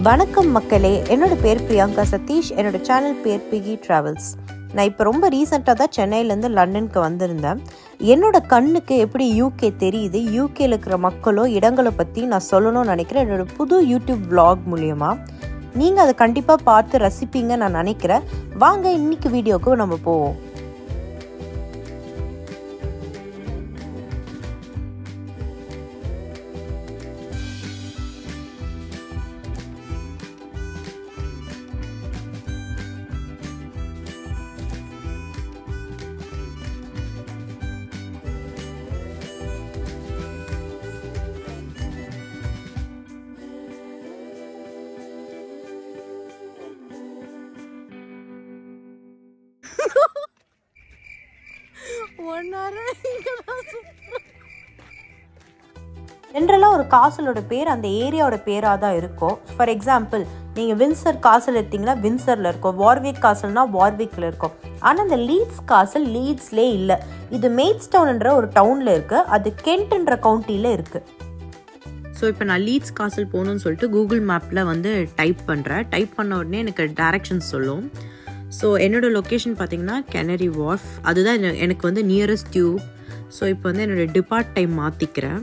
வணக்கம் மக்களே என்னோட பேர் பிரியங்கா சதீஷ் என்னோட சேனல் பேர் பிகி ட்ராவல்ஸ் நான் இப்போ ரொம்ப ரீசெண்டாக தான் சென்னையிலேருந்து லண்டனுக்கு வந்திருந்தேன் என்னோட கண்ணுக்கு எப்படி யூகே தெரியுது யூகேல இருக்கிற மக்களோ இடங்களை பற்றி நான் சொல்லணும்னு நினைக்கிறேன் என்னோட புது யூடியூப் vlog மூலியமா நீங்கள் அதை கண்டிப்பாக பார்த்து ரசிப்பீங்க நான் நினைக்கிறேன் வாங்க இன்னைக்கு வீடியோக்கு நம்ம போவோம் ஜென்ரலாக ஒரு காசலோட பேர் அந்த ஏரியாவோட பேராக தான் இருக்கும் ஃபார் எக்ஸாம்பிள் நீங்கள் வின்சர் காசல் எடுத்தீங்கன்னா வின்சரில் இருக்கும் வார்விக் காசல்னா வார்விக்கில் இருக்கும் ஆனால் இந்த லீட்ஸ் காசல் லீட்ஸ்லே இல்லை இது மெய்ட்ஸ்டவுன்ன்ற ஒரு டவுனில் இருக்குது அது கென்ட்ன்ற கவுண்டியில் இருக்குது ஸோ இப்போ நான் லீட்ஸ் காசல் போகணும்னு சொல்லிட்டு கூகுள் மேப்பில் வந்து டைப் பண்ணுறேன் டைப் பண்ண உடனே எனக்கு டைரக்ஷன்ஸ் சொல்லும் ஸோ என்னோட லொக்கேஷன் பார்த்தீங்கன்னா கெனரி வார்ஃப் அதுதான் என- எனக்கு வந்து நியரஸ்ட் டியூப் ஸோ இப்போ வந்து என்னோட டிபார்ட் டைம் மாற்றிக்கிறேன்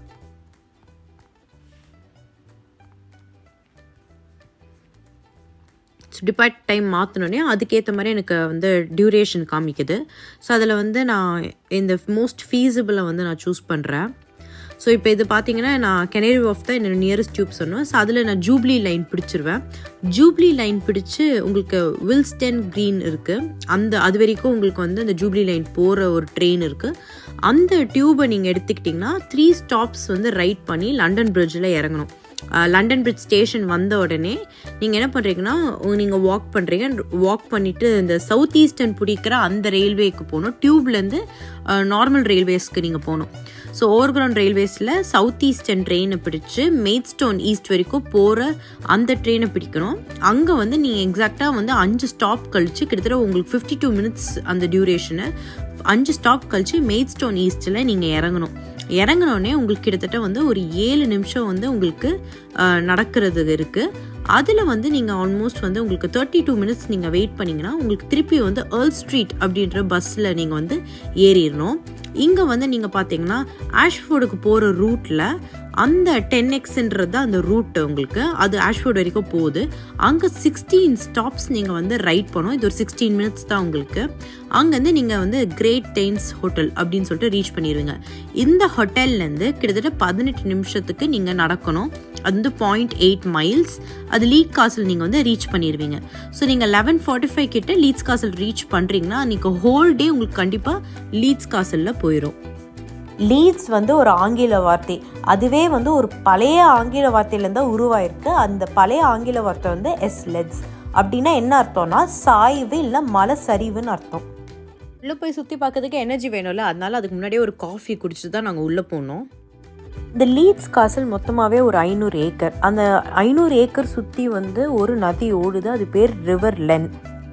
டிபார்ட் டைம் மாற்றினோடனே அதுக்கேற்ற மாதிரி எனக்கு வந்து டியூரேஷன் காமிக்குது ஸோ அதில் வந்து நான் இந்த மோஸ்ட் ஃபீஸபிளை வந்து நான் சூஸ் பண்ணுறேன் ஸோ இப்போ இது பார்த்தீங்கன்னா நான் கெனரி ஆஃப் தான் என்னோட நியரஸ்ட் டியூப் சொன்னோம் ஸோ அதில் நான் ஜூப்ளி லைன் பிடிச்சிருவேன் ஜூப்ளி லைன் பிடிச்சு உங்களுக்கு வில்ஸ்டன் க்ரீன் இருக்குது அந்த அது வரைக்கும் உங்களுக்கு வந்து அந்த ஜூப்ளி லைன் போகிற ஒரு ட்ரெயின் இருக்குது அந்த டியூபை நீங்கள் எடுத்துக்கிட்டிங்கன்னா த்ரீ ஸ்டாப்ஸ் வந்து ரைட் பண்ணி லண்டன் பிரிட்ஜில் இறங்கணும் அஹ் லண்டன் பிரிட்ஜ் ஸ்டேஷன் வந்த உடனே நீங்கள் என்ன பண்ணுறீங்கன்னா நீங்கள் வாக் பண்ணுறீங்க வாக் பண்ணிவிட்டு இந்த சவுத் ஈஸ்டர்ன் பிடிக்கிற அந்த ரயில்வேக்கு போகணும் டியூப்லேருந்து நார்மல் ரயில்வேஸ்க்கு நீங்கள் போகணும் ஸோ ஓவர் கிரவுண்ட் ரயில்வேஸில் சவுத் ஈஸ்டர்ன் ட்ரெயினை பிடிச்சு மெய்ட்ஸ்டோன் ஈஸ்ட் வரைக்கும் போகிற அந்த ட்ரெயினை பிடிக்கணும் அங்கே வந்து நீங்கள் எக்ஸாக்டாக வந்து அஞ்சு ஸ்டாப் கழிச்சு கிட்டத்தட்ட உங்களுக்கு ஃபிஃப்டி டூ மினிட்ஸ் அந்த டியூரேஷனை அஞ்சு ஸ்டாப் கழிச்சு மெய்ட்ஸ்டோன் ஈஸ்ட்டில் நீங்கள் இறங்கணும் இறங்கினோடனே உங்களுக்கு கிட்டத்தட்ட வந்து ஒரு ஏழு நிமிஷம் வந்து உங்களுக்கு அஹ், நடக்கிறது இருக்குது அதில் வந்து நீங்கள் ஆல்மோஸ்ட் வந்து உங்களுக்கு தேர்ட்டி டூ மினிட்ஸ் நீங்கள் வெயிட் பண்ணிங்கன்னா உங்களுக்கு திருப்பி வந்து ஏர்ல் ஸ்ட்ரீட் அப்படின்ற பஸ்ஸில் நீங்கள் வந்து ஏறிடணும் இங்கே வந்து நீங்கள் பார்த்தீங்கன்னா ஆஷ்ஃபோர்டுக்கு போகிற ரூட்டில் அந்த டென் எக்ஸ்ன்றது தான் அந்த ரூட் உங்களுக்கு அது ஆஷ்ஃபோர்டு வரைக்கும் போகுது அங்கே சிக்ஸ்டீன் ஸ்டாப்ஸ் நீங்கள் வந்து ரைட் பண்ணோம் இது ஒரு சிக்ஸ்டீன் மினிட்ஸ் தான் உங்களுக்கு அங்கேருந்து நீங்கள் வந்து கிரேட் டெயின்ஸ் ஹோட்டல் அப்படின்னு சொல்லிட்டு ரீச் பண்ணிடுவீங்க இந்த ஹோட்டல்லேருந்து கிட்டத்தட்ட பதினெட்டு நிமிஷத்துக்கு நீங்கள் நடக்கணும் அது வந்து பாயிண்ட் எயிட் மைல்ஸ் அது லீக் காசல் நீங்கள் வந்து ரீச் பண்ணிடுவீங்க ஸோ நீங்கள் லெவன் ஃபார்ட்டி ஃபைவ் கிட்ட லீட்ஸ் காசல் ரீச் பண்ணுறீங்கன்னா நீங்கள் ஹோல் டே உங்களுக்கு கண்டிப்பாக லீட்ஸ் காசலில் போயிடும் லீட்ஸ் வந்து ஒரு ஆங்கில வார்த்தை அதுவே வந்து ஒரு பழைய ஆங்கில வார்த்தையிலேருந்து தான் உருவாயிருக்கு அந்த பழைய ஆங்கில வார்த்தை வந்து எஸ் லெட்ஸ் அப்படின்னா என்ன அர்த்தம்னா சாய்வு இல்லை மலை சரிவுன்னு அர்த்தம் உள்ளே போய் சுற்றி பார்க்கறதுக்கு எனர்ஜி வேணும்ல அதனால அதுக்கு முன்னாடியே ஒரு காஃபி குடிச்சு தான் நாங்கள் உள்ளே போனோம் இந்த லீட்ஸ் காசல் மொத்தமாகவே ஒரு ஐநூறு ஏக்கர் அந்த ஐநூறு ஏக்கர் சுற்றி வந்து ஒரு நதி ஓடுது அது பேர் ரிவர் லென்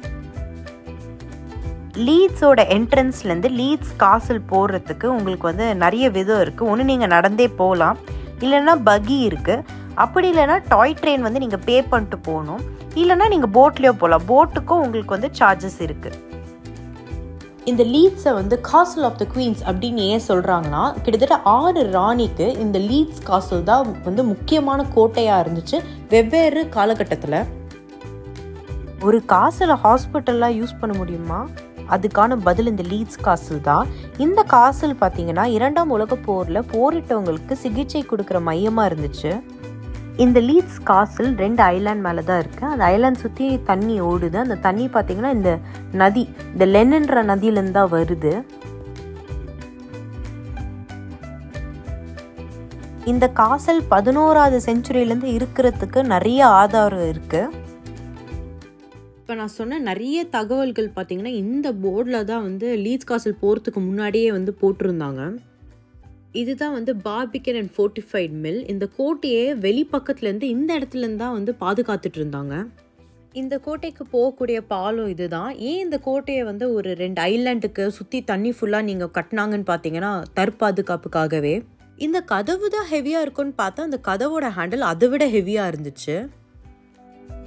லீட்ஸோட என்ட்ரன்ஸ்லேருந்து லீட்ஸ் காசல் போகிறதுக்கு உங்களுக்கு வந்து நிறைய விதம் இருக்குது ஒன்று நீங்கள் நடந்தே போகலாம் இல்லைன்னா பகி இருக்குது அப்படி இல்லைன்னா டாய் ட்ரெயின் வந்து நீங்கள் பே பண்ணிட்டு போகணும் இல்லைன்னா நீங்கள் போட்லேயோ போகலாம் போட்டுக்கும் உங்களுக்கு வந்து சார்ஜஸ் இருக்குது இந்த லீட்ஸை வந்து காசல் ஆஃப் த குவீன்ஸ் அப்படின்னு ஏன் சொல்கிறாங்கன்னா கிட்டத்தட்ட ஆறு ராணிக்கு இந்த லீட்ஸ் காசல் தான் வந்து முக்கியமான கோட்டையாக இருந்துச்சு வெவ்வேறு காலகட்டத்தில் ஒரு காசில் ஹாஸ்பிட்டல்லாம் யூஸ் பண்ண முடியுமா அதுக்கான பதில் இந்த லீட்ஸ் காசில் தான் இந்த காசில் பார்த்தீங்கன்னா இரண்டாம் உலகப் போரில் போரிட்டவங்களுக்கு சிகிச்சை கொடுக்குற மையமாக இருந்துச்சு இந்த லீட்ஸ் காசில் ரெண்டு ஐலாண்ட் மேலே தான் இருக்குது அந்த ஐலாண்ட் சுற்றி தண்ணி ஓடுது அந்த தண்ணி பார்த்தீங்கன்னா இந்த நதி இந்த லென்ன்ற நதியிலேருந்து தான் வருது இந்த காசல் பதினோராவது செஞ்சுரியிலேருந்து இருக்கிறதுக்கு நிறைய ஆதாரம் இருக்குது இப்போ நான் சொன்ன நிறைய தகவல்கள் பார்த்தீங்கன்னா இந்த போர்டில் தான் வந்து லீட்ஸ் காசல் போகிறதுக்கு முன்னாடியே வந்து போட்டிருந்தாங்க இதுதான் வந்து பார்பிகன் அண்ட் ஃபோர்ட்டிஃபைட் மில் இந்த கோட்டையே வெளிப்பக்கத்துலேருந்து இந்த இடத்துலேருந்து தான் வந்து பாதுகாத்துட்டு இருந்தாங்க இந்த கோட்டைக்கு போகக்கூடிய பாலம் இதுதான் ஏன் இந்த கோட்டையை வந்து ஒரு ரெண்டு ஐலாண்டுக்கு சுற்றி தண்ணி ஃபுல்லாக நீங்கள் கட்டினாங்கன்னு பார்த்தீங்கன்னா தற்பாதுகாப்புக்காகவே இந்த கதவு தான் ஹெவியாக இருக்கும்னு பார்த்தா அந்த கதவோட ஹேண்டில் அதை விட ஹெவியாக இருந்துச்சு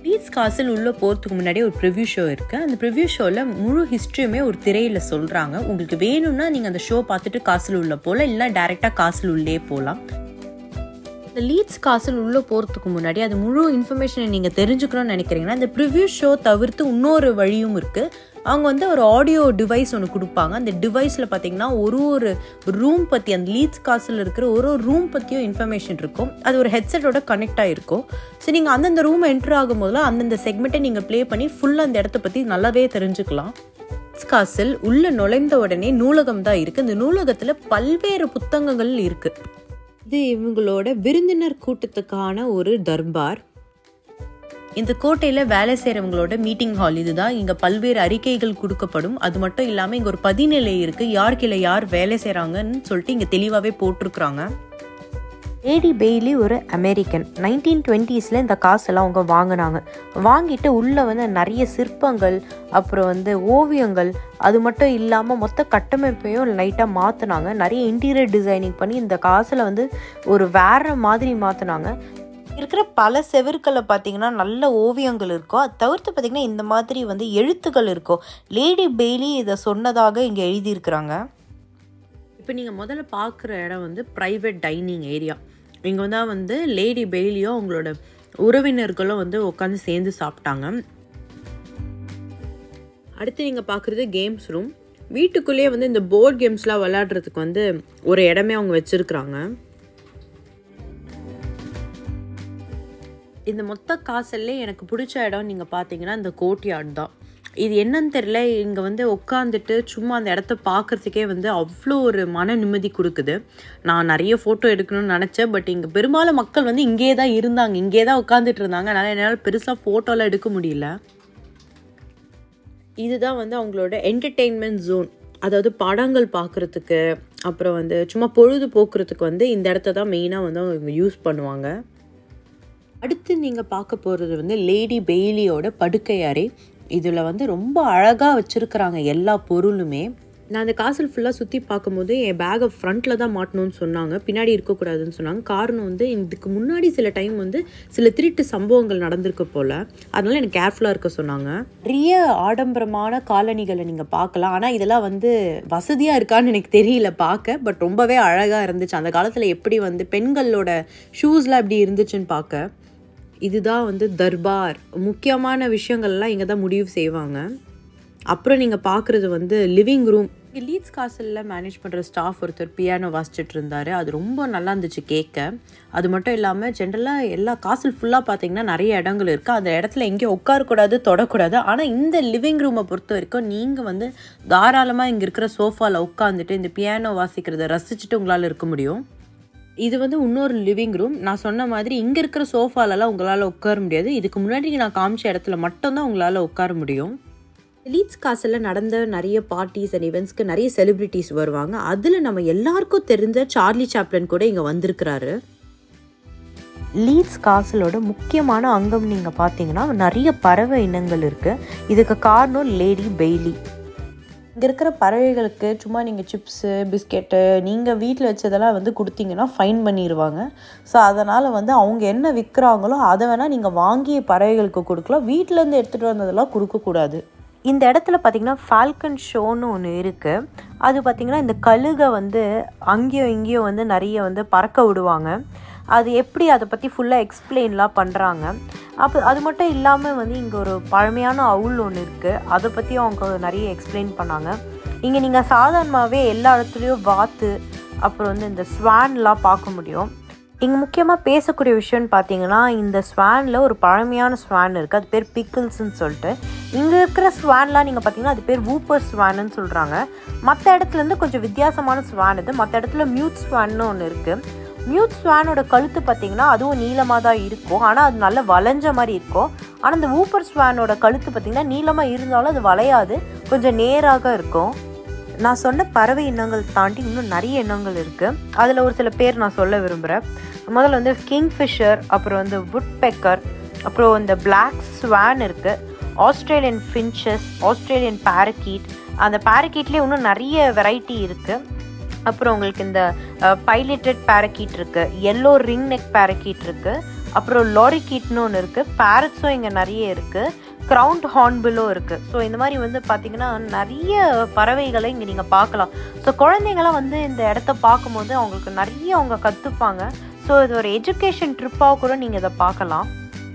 லீட்ஸ் காசில் உள்ளே போகிறதுக்கு முன்னாடி ஒரு ப்ரிவ்யூ ஷோ இருக்குது அந்த ப்ரிவ்யூ ஷோவில் முழு ஹிஸ்ட்ரியுமே ஒரு திரையில் சொல்கிறாங்க உங்களுக்கு வேணும்னா நீங்கள் அந்த ஷோ பார்த்துட்டு காசில் உள்ள போகலாம் இல்லை டேரெக்டாக காசில் உள்ளே போகலாம் இந்த லீட்ஸ் காசில் உள்ளே போகிறதுக்கு முன்னாடி அது முழு இன்ஃபர்மேஷனை நீங்கள் தெரிஞ்சுக்கணும்னு நினைக்கிறீங்கன்னா இந்த ப்ரிவ்யூ ஷோ தவிர்த்து இன்னொரு வழியும் இருக்குது அவங்க வந்து ஒரு ஆடியோ டிவைஸ் ஒன்று கொடுப்பாங்க அந்த டிவைஸில் பார்த்தீங்கன்னா ஒரு ஒரு ரூம் பற்றி அந்த லீட்ஸ் காசில் இருக்கிற ஒரு ஒரு ரூம் பற்றியும் இன்ஃபர்மேஷன் இருக்கும் அது ஒரு ஹெட்செட்டோட கனெக்ட் ஆகிருக்கும் ஸோ நீங்கள் அந்தந்த ரூம் என்ட்ரு ஆகும் போதெல்லாம் அந்தந்த செக்மெண்ட்டை நீங்கள் ப்ளே பண்ணி ஃபுல்லாக அந்த இடத்த பற்றி நல்லாவே தெரிஞ்சுக்கலாம் லீட்ஸ் காசில் உள்ள நுழைந்த உடனே நூலகம் தான் இருக்குது இந்த நூலகத்தில் பல்வேறு புத்தகங்கள் இருக்குது இது இவங்களோட விருந்தினர் கூட்டத்துக்கான ஒரு தர்பார் இந்த கோட்டையில் வேலை செய்கிறவங்களோட மீட்டிங் ஹால் இதுதான் இங்கே பல்வேறு அறிக்கைகள் கொடுக்கப்படும் அது மட்டும் இல்லாமல் இங்கே ஒரு பதிநிலை இருக்குது யாருக்கில் யார் வேலை செய்கிறாங்கன்னு சொல்லிட்டு இங்கே தெளிவாகவே போட்டிருக்கிறாங்க ஏடி பெய்லி ஒரு அமெரிக்கன் நைன்டீன் டுவெண்ட்டீஸில் இந்த காசெல்லாம் அவங்க வாங்கினாங்க வாங்கிட்டு உள்ளே வந்து நிறைய சிற்பங்கள் அப்புறம் வந்து ஓவியங்கள் அது மட்டும் இல்லாமல் மொத்த கட்டமைப்பையும் லைட்டாக மாற்றினாங்க நிறைய இன்டீரியர் டிசைனிங் பண்ணி இந்த காசில் வந்து ஒரு வேற மாதிரி மாற்றினாங்க இருக்கிற பல செவர்களை பார்த்தீங்கன்னா நல்ல ஓவியங்கள் இருக்கும் அது தவிர்த்து பார்த்தீங்கன்னா இந்த மாதிரி வந்து எழுத்துக்கள் இருக்கும் லேடி பெய்லி இதை சொன்னதாக இங்கே எழுதியிருக்கிறாங்க இப்போ நீங்கள் முதல்ல பார்க்குற இடம் வந்து ப்ரைவேட் டைனிங் ஏரியா இங்கே வந்து வந்து லேடி பெய்லியும் அவங்களோட உறவினர்களும் வந்து உட்காந்து சேர்ந்து சாப்பிட்டாங்க அடுத்து நீங்கள் பார்க்குறது கேம்ஸ் ரூம் வீட்டுக்குள்ளேயே வந்து இந்த போர்ட் கேம்ஸ்லாம் விளையாடுறதுக்கு வந்து ஒரு இடமே அவங்க வச்சுருக்குறாங்க இந்த மொத்த காசல்லே எனக்கு பிடிச்ச இடம் நீங்கள் பார்த்தீங்கன்னா இந்த கோட்யார்ட் தான் இது என்னன்னு தெரில இங்கே வந்து உட்காந்துட்டு சும்மா அந்த இடத்த பார்க்குறதுக்கே வந்து அவ்வளோ ஒரு மன நிம்மதி கொடுக்குது நான் நிறைய ஃபோட்டோ எடுக்கணும்னு நினச்சேன் பட் இங்கே பெரும்பாலும் மக்கள் வந்து இங்கே தான் இருந்தாங்க இங்கே தான் உட்காந்துட்டு இருந்தாங்க அதனால் என்னால் பெருசாக ஃபோட்டோலாம் எடுக்க முடியல இதுதான் வந்து அவங்களோட என்டர்டெயின்மெண்ட் ஜோன் அதாவது படங்கள் பார்க்குறதுக்கு அப்புறம் வந்து சும்மா பொழுது போக்குறதுக்கு வந்து இந்த இடத்த தான் மெயினாக வந்து அவங்க யூஸ் பண்ணுவாங்க அடுத்து நீங்கள் பார்க்க போகிறது வந்து லேடி பெய்லியோட படுக்கை அறை இதில் வந்து ரொம்ப அழகாக வச்சுருக்குறாங்க எல்லா பொருளுமே நான் அந்த காசல் ஃபுல்லாக சுற்றி பார்க்கும்போது என் பேக்கை ஃப்ரண்ட்டில் தான் மாட்டணும்னு சொன்னாங்க பின்னாடி இருக்கக்கூடாதுன்னு சொன்னாங்க காரணம் வந்து இதுக்கு முன்னாடி சில டைம் வந்து சில திருட்டு சம்பவங்கள் நடந்திருக்கு போல் அதனால எனக்கு கேர்ஃபுல்லாக இருக்க சொன்னாங்க நிறைய ஆடம்பரமான காலணிகளை நீங்கள் பார்க்கலாம் ஆனால் இதெல்லாம் வந்து வசதியாக இருக்கான்னு எனக்கு தெரியல பார்க்க பட் ரொம்பவே அழகாக இருந்துச்சு அந்த காலத்தில் எப்படி வந்து பெண்களோட ஷூஸ்லாம் எப்படி இருந்துச்சுன்னு பார்க்க இதுதான் வந்து தர்பார் முக்கியமான விஷயங்கள்லாம் இங்கே தான் முடிவு செய்வாங்க அப்புறம் நீங்கள் பார்க்குறது வந்து லிவிங் ரூம் லீட்ஸ் காசலில் மேனேஜ் பண்ணுற ஸ்டாஃப் ஒருத்தர் பியானோ வாசிச்சுட்டு இருந்தார் அது ரொம்ப நல்லா இருந்துச்சு கேட்க அது மட்டும் இல்லாமல் ஜென்ரலாக எல்லா காசல் ஃபுல்லாக பார்த்தீங்கன்னா நிறைய இடங்கள் இருக்குது அந்த இடத்துல எங்கேயும் உட்காரக்கூடாது தொடக்கூடாது ஆனால் இந்த லிவிங் ரூமை பொறுத்த வரைக்கும் நீங்கள் வந்து தாராளமாக இங்கே இருக்கிற சோஃபாவில் உட்காந்துட்டு இந்த பியானோ வாசிக்கிறத ரசிச்சுட்டு உங்களால் இருக்க முடியும் இது வந்து இன்னொரு லிவிங் ரூம் நான் சொன்ன மாதிரி இங்கே இருக்கிற சோஃபாலலாம் உங்களால் உட்கார முடியாது இதுக்கு முன்னாடி நான் காமிச்ச இடத்துல மட்டும்தான் உங்களால் உட்கார முடியும் லீட்ஸ் காசில் நடந்த நிறைய பார்ட்டிஸ் அண்ட் இவெண்ட்ஸ்க்கு நிறைய செலிப்ரிட்டிஸ் வருவாங்க அதில் நம்ம எல்லாருக்கும் தெரிஞ்ச சார்லி சாப்ளன் கூட இங்கே வந்திருக்கிறாரு லீட்ஸ் காசலோட முக்கியமான அங்கம் நீங்கள் பார்த்தீங்கன்னா நிறைய பறவை இனங்கள் இருக்குது இதுக்கு காரணம் லேடி பெய்லி இங்கே இருக்கிற பறவைகளுக்கு சும்மா நீங்கள் சிப்ஸு பிஸ்கெட்டு நீங்கள் வீட்டில் வச்சதெல்லாம் வந்து கொடுத்தீங்கன்னா ஃபைன் பண்ணிடுவாங்க ஸோ அதனால் வந்து அவங்க என்ன விற்கிறாங்களோ அதை வேணால் நீங்கள் வாங்கிய பறவைகளுக்கு கொடுக்கலாம் வீட்டிலேருந்து எடுத்துகிட்டு வந்ததெல்லாம் கொடுக்கக்கூடாது இந்த இடத்துல பார்த்திங்கன்னா ஃபால்கன் ஷோன்னு ஒன்று இருக்குது அது பார்த்திங்கன்னா இந்த கழுகை வந்து அங்கேயும் இங்கேயும் வந்து நிறைய வந்து பறக்க விடுவாங்க அது எப்படி அதை பற்றி ஃபுல்லாக எக்ஸ்பிளைன்லாம் பண்ணுறாங்க அப்போ அது மட்டும் இல்லாமல் வந்து இங்கே ஒரு பழமையான அவுல் ஒன்று இருக்குது அதை பற்றியும் அவங்க நிறைய எக்ஸ்பிளைன் பண்ணாங்க இங்கே நீங்கள் சாதாரணமாகவே எல்லா இடத்துலையும் வாத்து அப்புறம் வந்து இந்த ஸ்வான்லாம் பார்க்க முடியும் இங்கே முக்கியமாக பேசக்கூடிய விஷயம்னு பார்த்தீங்கன்னா இந்த ஸ்வானில் ஒரு பழமையான ஸ்வான் இருக்குது அது பேர் பிக்கிள்ஸ்ன்னு சொல்லிட்டு இங்கே இருக்கிற ஸ்வான்லாம் நீங்கள் பார்த்தீங்கன்னா அது பேர் வூப்பர் ஸ்வான்னு சொல்கிறாங்க மற்ற இடத்துலேருந்து கொஞ்சம் வித்தியாசமான ஸ்வான் இது மற்ற இடத்துல மியூட் ஸ்வான்னு ஒன்று இருக்குது மியூட் ஸ்வானோட கழுத்து பார்த்தீங்கன்னா அதுவும் நீளமாக தான் இருக்கும் ஆனால் அது நல்ல வளைஞ்ச மாதிரி இருக்கும் ஆனால் இந்த வூப்பர் ஸ்வானோட கழுத்து பார்த்தீங்கன்னா நீளமாக இருந்தாலும் அது வளையாது கொஞ்சம் நேராக இருக்கும் நான் சொன்ன பறவை இனங்கள் தாண்டி இன்னும் நிறைய இனங்கள் இருக்குது அதில் ஒரு சில பேர் நான் சொல்ல விரும்புகிறேன் முதல்ல வந்து கிங்ஃபிஷர் அப்புறம் வந்து வுட் பெக்கர் அப்புறம் இந்த பிளாக் ஸ்வான் இருக்குது ஆஸ்திரேலியன் ஃபின்ச்சஸ் ஆஸ்திரேலியன் பேரக்கீட் அந்த பேரக்கீட்லேயே இன்னும் நிறைய வெரைட்டி இருக்குது அப்புறம் உங்களுக்கு இந்த பைலட்டட் பேரக்கீட் இருக்குது எல்லோ ரிங் நெக் பேரக்கீட் இருக்குது அப்புறம் லாரிகீட்னு ஒன்று இருக்குது பேரட்ஸும் இங்கே நிறைய இருக்குது க்ரவுண்ட் ஹார்ன்பிலும் இருக்குது ஸோ இந்த மாதிரி வந்து பார்த்திங்கன்னா நிறைய பறவைகளை இங்கே நீங்கள் பார்க்கலாம் ஸோ குழந்தைங்களாம் வந்து இந்த இடத்த பார்க்கும்போது அவங்களுக்கு நிறைய அவங்க கற்றுப்பாங்க ஸோ இது ஒரு எஜுகேஷன் ட்ரிப்பாக கூட நீங்கள் இதை பார்க்கலாம்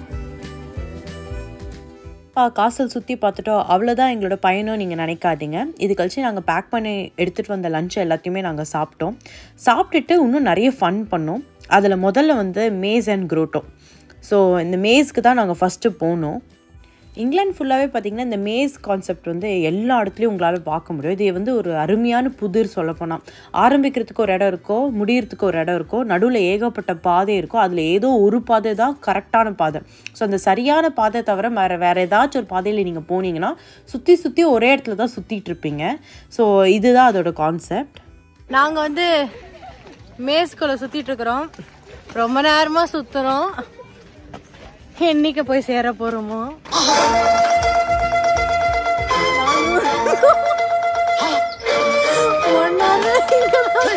காசல் சுற்றி பார்த்துட்டோம் அவ்வளோதான் எங்களோட பயணம் நீங்கள் நினைக்காதீங்க இது கழிச்சு நாங்கள் பேக் பண்ணி எடுத்துகிட்டு வந்த லஞ்ச் எல்லாத்தையுமே நாங்கள் சாப்பிட்டோம் சாப்பிட்டுட்டு இன்னும் நிறைய ஃபன் பண்ணோம் அதில் முதல்ல வந்து மேஸ் அண்ட் குரோட்டோ ஸோ இந்த மேஸ்க்கு தான் நாங்கள் ஃபஸ்ட்டு போனோம் இங்கிலாந்து ஃபுல்லாகவே பார்த்திங்கன்னா இந்த மேஸ் கான்செப்ட் வந்து எல்லா இடத்துலையும் உங்களால் பார்க்க முடியும் இது வந்து ஒரு அருமையான புதிர் சொல்லப்போனால் ஆரம்பிக்கிறதுக்கு ஒரு இடம் இருக்கோ முடியறதுக்கு ஒரு இடம் இருக்கோ நடுவில் ஏகப்பட்ட பாதை இருக்கோ அதில் ஏதோ ஒரு பாதை தான் கரெக்டான பாதை ஸோ அந்த சரியான பாதை தவிர வேறு வேறு ஏதாச்சும் ஒரு பாதையில் நீங்கள் போனீங்கன்னா சுற்றி சுற்றி ஒரே இடத்துல தான் சுற்றிட்டு இருப்பீங்க ஸோ இதுதான் அதோட கான்செப்ட் நாங்கள் வந்து மேஸ்குள்ள சுத்திட்டு இருக்கிறோம் ரொம்ப நேரமா சுத்துறோம் என்னைக்கு போய் சேர போறோமோ One hour இங்கதான்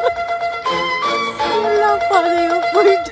எல்லா பாதையும் போயிட்டு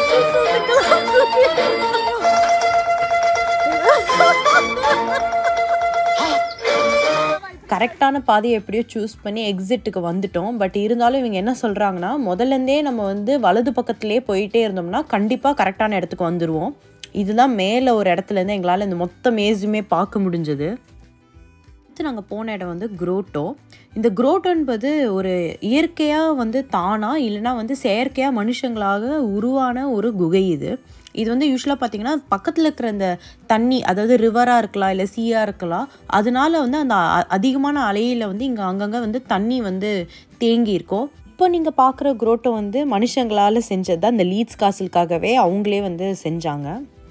கரெக்டான பாதையை எப்படியோ சூஸ் பண்ணி எக்ஸிட்டுக்கு வந்துட்டோம் பட் இருந்தாலும் இவங்க என்ன சொல்கிறாங்கன்னா முதல்லேருந்தே நம்ம வந்து வலது பக்கத்துலேயே போயிட்டே இருந்தோம்னா கண்டிப்பாக கரெக்டான இடத்துக்கு வந்துடுவோம் இதுதான் மேலே ஒரு இடத்துலேருந்து எங்களால் இந்த மொத்த மேஸுமே பார்க்க முடிஞ்சது அடுத்து நாங்கள் போன இடம் வந்து குரோட்டோ இந்த குரோட்டோ என்பது ஒரு இயற்கையாக வந்து தானா இல்லைனா வந்து செயற்கையாக மனுஷங்களாக உருவான ஒரு குகை இது இது வந்து யூஸ்வலாக பார்த்தீங்கன்னா பக்கத்தில் இருக்கிற இந்த தண்ணி அதாவது ரிவராக இருக்கலாம் இல்லை சீயாக இருக்கலாம் அதனால வந்து அந்த அ- அதிகமான அலையில் வந்து இங்கே அங்கங்கே வந்து தண்ணி வந்து தேங்கி இருக்கும் இப்போ நீங்கள் பார்க்குற குரோட்டோ வந்து மனுஷங்களால் செஞ்சது தான் இந்த லீட்ஸ் காசலுக்காகவே அவங்களே வந்து செஞ்சாங்க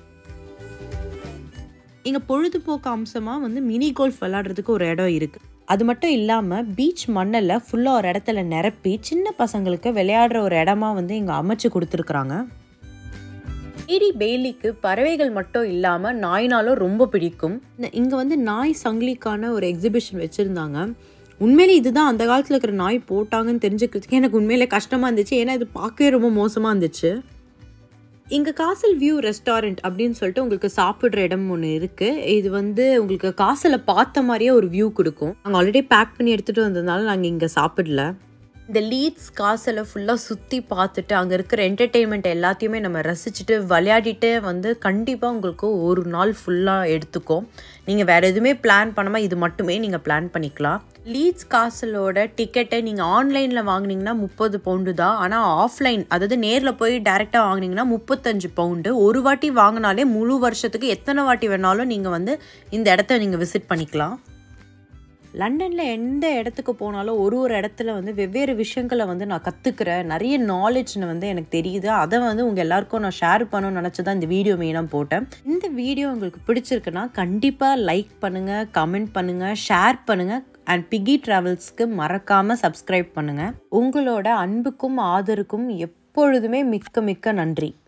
இங்கே பொழுதுபோக்கு அம்சமாக வந்து மினி கோல்ஃப் விளாடுறதுக்கு ஒரு இடம் இருக்குது அது மட்டும் இல்லாமல் பீச் மண்ணில் ஃபுல்லாக ஒரு இடத்துல நிரப்பி சின்ன பசங்களுக்கு விளையாடுற ஒரு இடமா வந்து இங்கே அமைச்சு கொடுத்துருக்குறாங்க ஏடி பெய்லிக்கு பறவைகள் மட்டும் இல்லாமல் நாய்னாலும் ரொம்ப பிடிக்கும் இங்கே வந்து நாய் சங்கிலிக்கான ஒரு எக்ஸிபிஷன் வச்சுருந்தாங்க உண்மையிலே இதுதான் அந்த காலத்தில் இருக்கிற நாய் போட்டாங்கன்னு தெரிஞ்சுக்கிறதுக்கு எனக்கு உண்மையிலே கஷ்டமாக இருந்துச்சு ஏன்னா இது பார்க்கவே ரொம்ப மோசமாக இருந்துச்சு இங்கே காசல் வியூ ரெஸ்டாரண்ட் அப்படின்னு சொல்லிட்டு உங்களுக்கு சாப்பிட்ற இடம் ஒன்று இருக்குது இது வந்து உங்களுக்கு காசில் பார்த்த மாதிரியே ஒரு வியூ கொடுக்கும் நாங்கள் ஆல்ரெடி பேக் பண்ணி எடுத்துகிட்டு வந்ததுனால நாங்கள் இங்கே சாப்பிடல இந்த லீட்ஸ் காசில் ஃபுல்லாக சுற்றி பார்த்துட்டு அங்கே இருக்கிற என்டர்டெயின்மெண்ட் எல்லாத்தையுமே நம்ம ரசிச்சுட்டு விளையாடிட்டு வந்து கண்டிப்பாக உங்களுக்கு ஒரு நாள் ஃபுல்லாக எடுத்துக்கும் நீங்கள் வேறு எதுவுமே பிளான் பண்ணாமல் இது மட்டுமே நீங்கள் பிளான் பண்ணிக்கலாம் லீட்ஸ் காசலோட டிக்கெட்டை நீங்கள் ஆன்லைனில் வாங்குனீங்கன்னா முப்பது பவுண்டு தான் ஆனால் ஆஃப்லைன் அதாவது நேரில் போய் டைரெக்டாக வாங்குனீங்கன்னா முப்பத்தஞ்சு பவுண்டு ஒரு வாட்டி வாங்கினாலே முழு வருஷத்துக்கு எத்தனை வாட்டி வேணாலும் நீங்கள் வந்து இந்த இடத்த நீங்கள் விசிட் பண்ணிக்கலாம் லண்டனில் எந்த இடத்துக்கு போனாலும் ஒரு ஒரு இடத்துல வந்து வெவ்வேறு விஷயங்களை வந்து நான் கற்றுக்கிறேன் நிறைய நாலேஜ்னு வந்து எனக்கு தெரியுது அதை வந்து உங்கள் எல்லாருக்கும் நான் ஷேர் பண்ணணும்னு நினச்சி தான் இந்த வீடியோ மெயினாக போட்டேன் இந்த வீடியோ உங்களுக்கு பிடிச்சிருக்குன்னா கண்டிப்பாக லைக் பண்ணுங்கள் கமெண்ட் பண்ணுங்கள் ஷேர் பண்ணுங்கள் அண்ட் பிகி ட்ராவல்ஸ்க்கு மறக்காமல் சப்ஸ்கிரைப் பண்ணுங்கள் உங்களோட அன்புக்கும் ஆதருக்கும் எப்பொழுதுமே மிக்க மிக்க நன்றி